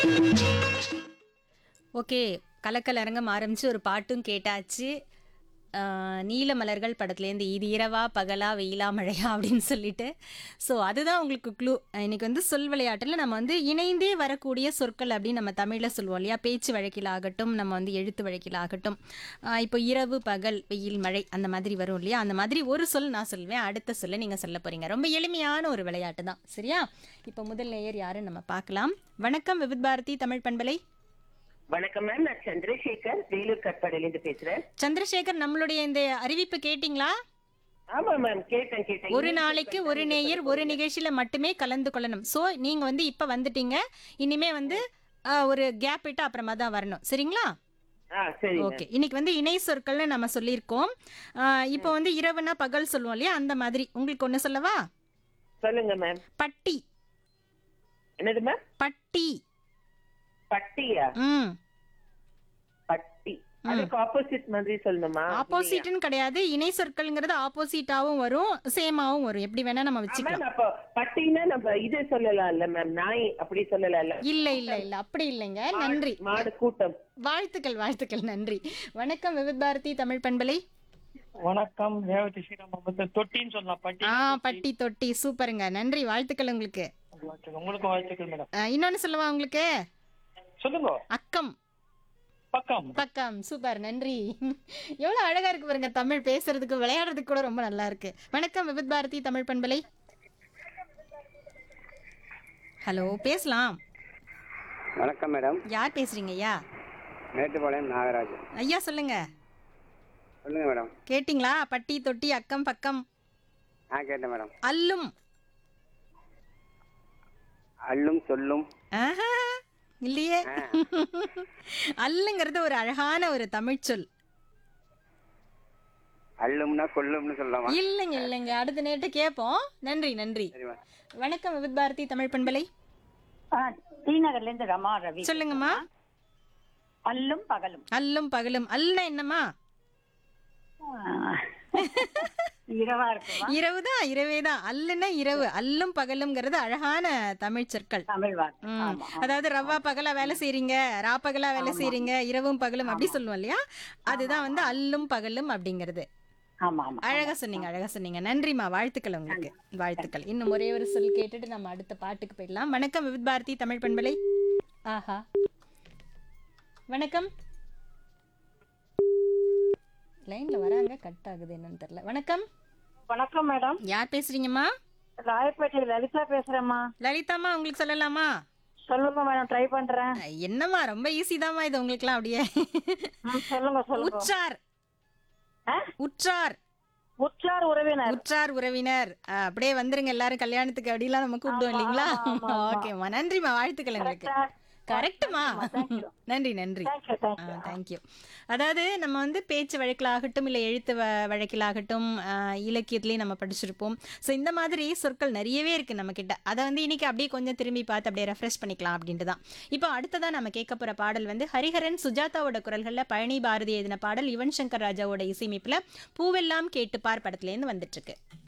Okay கலக்கல் அரங்கம் ஆரம்பிச்சு ஒரு பாட்டும் கேட்டாச்சு ஆஹ் நீல மலர்கள் படத்துலேருந்து இது இரவா பகலா வெயிலா மழையா அப்படின்னு சொல்லிட்டு ஸோ அதுதான் உங்களுக்கு க்ளூ இன்னைக்கு வந்து சொல் விளையாட்டில் நம்ம வந்து இணைந்தே வரக்கூடிய சொற்கள் அப்படின்னு நம்ம தமிழில் சொல்லுவோம் இல்லையா பேச்சு வழக்கில் ஆகட்டும் நம்ம வந்து எழுத்து வழக்கில் ஆகட்டும் ஆஹ் இப்போ இரவு பகல் வெயில் மழை அந்த மாதிரி வரும் இல்லையா அந்த மாதிரி ஒரு சொல் நான் சொல்வேன் அடுத்த சொல்ல நீங்கள் சொல்ல போறீங்க ரொம்ப எளிமையான ஒரு விளையாட்டு தான் சரியா இப்போ முதல் நேயர் யாருன்னு நம்ம பார்க்கலாம் வணக்கம் விவித் பாரதி தமிழ் பண்பலை வணக்கம் மேம் நான் சந்திரசேகர் வேலூர் கட்பாடிலிருந்து பேசுறேன் சந்திரசேகர் நம்மளுடைய இந்த அறிவிப்பு கேட்டிங்களா ஆமா மேம் கேட்டேன் கேட்டேன் ஒரு நாளைக்கு ஒரு நேயர் ஒரு நிகழ்ச்சியில மட்டுமே கலந்து கொள்ளணும் ஸோ நீங்க வந்து இப்ப வந்துட்டீங்க இனிமே வந்து ஆ, ஒரு கேப் விட்டு அப்புறமா தான் வரணும் சரிங்களா ஆ சரி ma'am. ஓகே இன்னைக்கு வந்து இணை சொற்கள்னு நம்ம சொல்லியிருக்கோம் ஆ, இப்போ வந்து இரவுனா பகல் சொல்லுவோம் இல்லையா அந்த மாதிரி உங்களுக்கு ஒன்று சொல்லவா சொல்லுங்க மேம் பட்டி என்னது மேம் பட்டி பட்டியா ம் பட்டி அதுக்கு ஆப்போசிட் மாதிரி சொல்லணுமா ஆப்போசிட்னு கிடையாது இணை சொற்கள்ங்கிறது ஆப்போசிட்டாவும் வரும் சேமாவும் வரும் எப்படி வேணா நம்ம வச்சுக்கலாம் மேம் அப்போ பட்டினா நம்ம இது சொல்லலாம்ல மேம் நாய் அப்படி சொல்லலாம்ல இல்ல இல்ல இல்ல அப்படி இல்லைங்க நன்றி மாடு கூட்டம் வாழ்த்துக்கள் வாழ்த்துக்கள் நன்றி வணக்கம் விவித் பாரதி தமிழ் பண்பலை வணக்கம் ரேவதி ஸ்ரீராம் தொட்டின்னு சொல்லலாம் பட்டி ஆ பட்டி தொட்டி சூப்பருங்க நன்றி வாழ்த்துக்கள் உங்களுக்கு வாழ்த்துக்கள். உங்களுக்கும் வாழ்த்துக்கள் மேடம் ஆ, இன்னொன்னு சொல்லவா உங்களுக்கு சொல்லுங்க அக்கம் பக்கம் பக்கம் சூப்பர் நன்றி எவ்வளவு அழகா இருக்கு பாருங்க தமிழ் பேசுறதுக்கு விளையாடுறதுக்கு கூட ரொம்ப நல்லா இருக்கு வணக்கம் விவித் பாரதி தமிழ் பண்பலை ஹலோ பேசலாம் வணக்கம் மேடம் யார் பேசுறீங்க ஐயா மேட்டுப்பாளையம் நாகராஜ் ஐயா சொல்லுங்க சொல்லுங்க மேடம் கேட்டிங்களா பட்டி தொட்டி அக்கம் பக்கம் ஆ கேட்டேன் மேடம் அல்லும் அள்ளும் சொல்லும் ஆஹா, இல்லையே அல்லுங்கிறது ஒரு அழகான ஒரு தமிழ் சொல் அள்ளும்னா கொல்லும்னு சொல்லலாமா இல்லைங்க இல்லைங்க அடுத்த நேட்டு கேட்போம் நன்றி நன்றி சரிம்மா வணக்கம் விவித் பாரதி தமிழ் பண்பலை டி நகர்ல இருந்து ரமா ரவி சொல்லுங்கம்மா அல்லும் பகலும் அல்லும் பகலும் அல்லுனா என்னம்மா இரவா இருக்குமா இரவு தான் இரவே தான் அல்லுனா இரவு அல்லும் பகலும்ங்கிறது அழகான தமிழ் சொற்கள் தமிழ் வார்த்தை ம். ஆமா அதாவது ரவா பகலா வேலை செய்றீங்க ரா பகலா வேலை செய்றீங்க இரவும் பகலும் அப்படி சொல்லுவோம் இல்லையா அதுதான் வந்து அல்லும் பகலும் அப்படிங்கிறது ஆமா ஆமா அழகா சொன்னீங்க அழகா சொன்னீங்க நன்றிம்மா வாழ்த்துக்கள் உங்களுக்கு வாழ்த்துக்கள் இன்னும் ஒரே ஒரு சொல் கேட்டுட்டு நம்ம அடுத்த பாட்டுக்கு போயிடலாம் வணக்கம் விவித் பாரதி தமிழ் பண்பலை ஆஹா வணக்கம் லைன்ல வராங்க கட் ஆகுது என்னன்னு தெரியல வணக்கம் வணக்கம் மேடம் யார் பேசுறீங்கம்மா ராயப்பேட்டை லலிதா பேசுறேம்மா லலிதாம்மா உங்களுக்கு சொல்லலாமா சொல்லுங்க மேடம் ட்ரை பண்றேன் என்னம்மா ரொம்ப ஈஸி தாம்மா இது உங்களுக்குலாம் அப்படியே ம், சொல்லுங்க சொல்லுங்க உற்றார் ஆ? உற்றார் உற்றார் உறவினர் உற்றார் உறவினர் ஆ, அப்படியே வந்துருங்க எல்லாரும் கல்யாணத்துக்கு அப்படிலாம் நம்ம கூப்பிடுவோம் இல்லைங்களா ஓகேம்மா நன்றிம்மா வாழ்த்துக்கள் உங்களுக்கு கரெக்டுமா நன்றி நன்றி தேங்க்யூ தேங்க்யூ தேங்க்யூ அதாவது நம்ம வந்து பேச்சு வழக்கிலாகட்டும் இல்லை எழுத்து வ வழக்கிலாகட்டும் ஆஹ், இலக்கியத்திலையும் நம்ம படிச்சிருப்போம் ஸோ இந்த மாதிரி சொற்கள் நிறையவே இருக்குது நம்ம கிட்ட அதை வந்து இன்னைக்கு அப்படியே கொஞ்சம் திரும்பி பார்த்து அப்படியே ரெஃப்ரெஷ் பண்ணிக்கலாம் அப்படின்ட்டு தான் இப்போ அடுத்ததான் நம்ம கேட்க போகிற பாடல் வந்து ஹரிஹரன் சுஜாதாவோட குரல்களில் பழனி பாரதி எழுதின பாடல் யுவன் சங்கர் ராஜாவோட இசையமைப்பில் பூவெல்லாம் கேட்டுப்பார் படத்துலேருந்து வந்துட்டுருக்கு